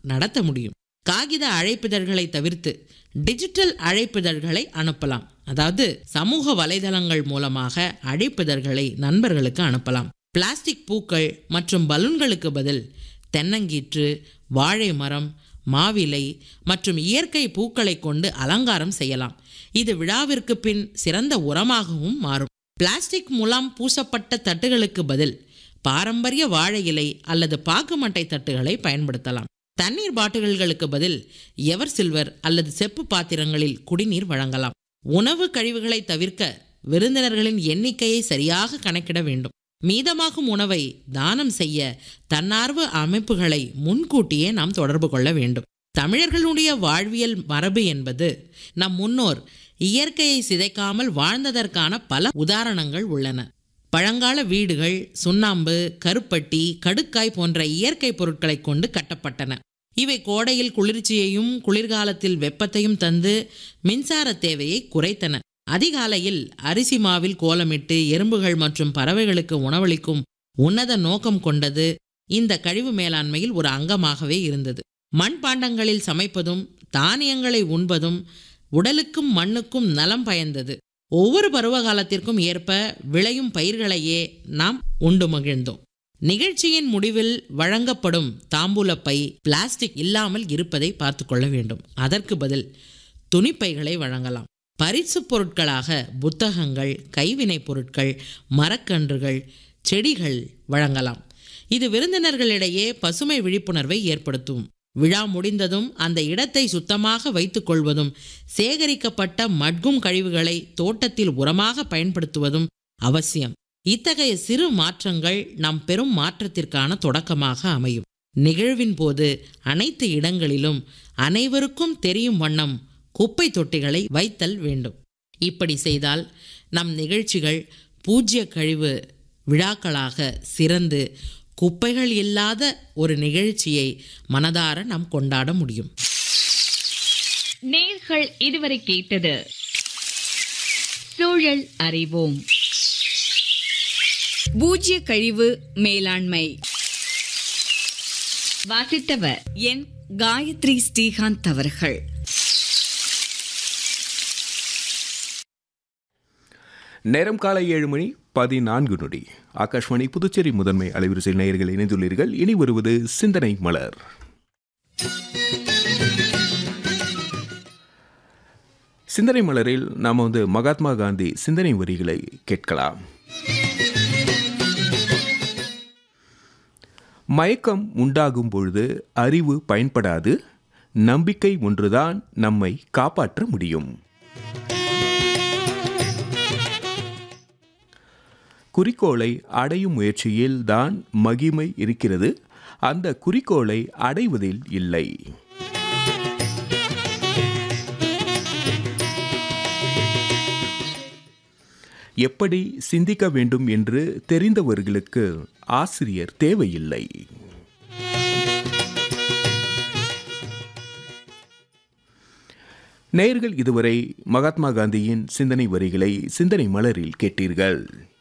நடத்த முடியும் காகித அழைப்பிதழ்களை தவிர்த்து டிஜிட்டல் அழைப்பிதழ்களை அனுப்பலாம் அதாவது சமூக வலைதளங்கள் மூலமாக அழைப்பிதழ்களை நண்பர்களுக்கு அனுப்பலாம் பிளாஸ்டிக் பூக்கள் மற்றும் பலூன்களுக்கு பதில் தென்னங்கீற்று வாழை மரம் மாவிலை மற்றும் இயற்கை பூக்களை கொண்டு அலங்காரம் செய்யலாம் இது விழாவிற்கு பின் சிறந்த உரமாகவும் மாறும் பிளாஸ்டிக் மூலம் பூசப்பட்ட தட்டுகளுக்கு பதில் பாரம்பரிய வாழை இலை அல்லது பாக்குமட்டை தட்டுகளை பயன்படுத்தலாம் தண்ணீர் பாட்டில்களுக்கு பதில் எவர் சில்வர் அல்லது செப்பு பாத்திரங்களில் குடிநீர் வழங்கலாம் உணவு கழிவுகளை தவிர்க்க விருந்தினர்களின் எண்ணிக்கையை சரியாக கணக்கிட வேண்டும் மீதமாகும் உணவை தானம் செய்ய தன்னார்வ அமைப்புகளை முன்கூட்டியே நாம் தொடர்பு கொள்ள வேண்டும் தமிழர்களுடைய வாழ்வியல் மரபு என்பது நம் முன்னோர் இயற்கையை சிதைக்காமல் வாழ்ந்ததற்கான பல உதாரணங்கள் உள்ளன பழங்கால வீடுகள் சுண்ணாம்பு கருப்பட்டி கடுக்காய் போன்ற இயற்கை பொருட்களை கொண்டு கட்டப்பட்டன இவை கோடையில் குளிர்ச்சியையும் குளிர்காலத்தில் வெப்பத்தையும் தந்து மின்சார தேவையை குறைத்தன அதிகாலையில் அரிசி மாவில் கோலமிட்டு எறும்புகள் மற்றும் பறவைகளுக்கு உணவளிக்கும் உன்னத நோக்கம் கொண்டது இந்த கழிவு மேலாண்மையில் ஒரு அங்கமாகவே இருந்தது மண்பாண்டங்களில் சமைப்பதும் தானியங்களை உண்பதும் உடலுக்கும் மண்ணுக்கும் நலம் பயந்தது ஒவ்வொரு பருவ காலத்திற்கும் ஏற்ப விளையும் பயிர்களையே நாம் உண்டு மகிழ்ந்தோம் நிகழ்ச்சியின் முடிவில் வழங்கப்படும் தாம்பூலப்பை பிளாஸ்டிக் இல்லாமல் இருப்பதை பார்த்து கொள்ள வேண்டும் அதற்கு பதில் துணிப்பைகளை வழங்கலாம் பரிசு பொருட்களாக புத்தகங்கள் கைவினைப் பொருட்கள் மரக்கன்றுகள் செடிகள் வழங்கலாம் இது விருந்தினர்களிடையே பசுமை விழிப்புணர்வை ஏற்படுத்தும் விழா முடிந்ததும் அந்த இடத்தை சுத்தமாக வைத்துக் கொள்வதும் சேகரிக்கப்பட்ட மட்கும் கழிவுகளை தோட்டத்தில் உரமாக பயன்படுத்துவதும் அவசியம் இத்தகைய சிறு மாற்றங்கள் நம் பெரும் மாற்றத்திற்கான தொடக்கமாக அமையும் நிகழ்வின் போது அனைத்து இடங்களிலும் அனைவருக்கும் தெரியும் வண்ணம் குப்பை தொட்டிகளை வைத்தல் வேண்டும் இப்படி செய்தால் நம் நிகழ்ச்சிகள் பூஜ்ய கழிவு விழாக்களாக சிறந்து குப்பைகள் இல்லாத ஒரு நிகழ்ச்சியை மனதார நாம் கொண்டாட முடியும் நேர்கள் இதுவரை கேட்டது சூழல் அறிவோம் பூஜ்ய கழிவு மேலாண்மை வாசித்தவர் என் காயத்ரி ஸ்ரீகாந்த் அவர்கள் நேரம் காலை ஏழு மணி பதினான்கு நொடி ஆகாஷ்வாணி புதுச்சேரி முதன்மை அலைவரிசையில் நேயர்கள் இணைந்துள்ளீர்கள் இனி வருவது சிந்தனை மலர் சிந்தனை மலரில் நாம் வந்து மகாத்மா காந்தி சிந்தனை வரிகளை கேட்கலாம் மயக்கம் உண்டாகும் பொழுது அறிவு பயன்படாது நம்பிக்கை ஒன்றுதான் நம்மை காப்பாற்ற முடியும் குறிக்கோளை அடையும் முயற்சியில் தான் மகிமை இருக்கிறது அந்த குறிக்கோளை அடைவதில் இல்லை எப்படி சிந்திக்க வேண்டும் என்று தெரிந்தவர்களுக்கு ஆசிரியர் தேவையில்லை நேயர்கள் இதுவரை மகாத்மா காந்தியின் சிந்தனை வரிகளை சிந்தனை மலரில் கேட்டீர்கள்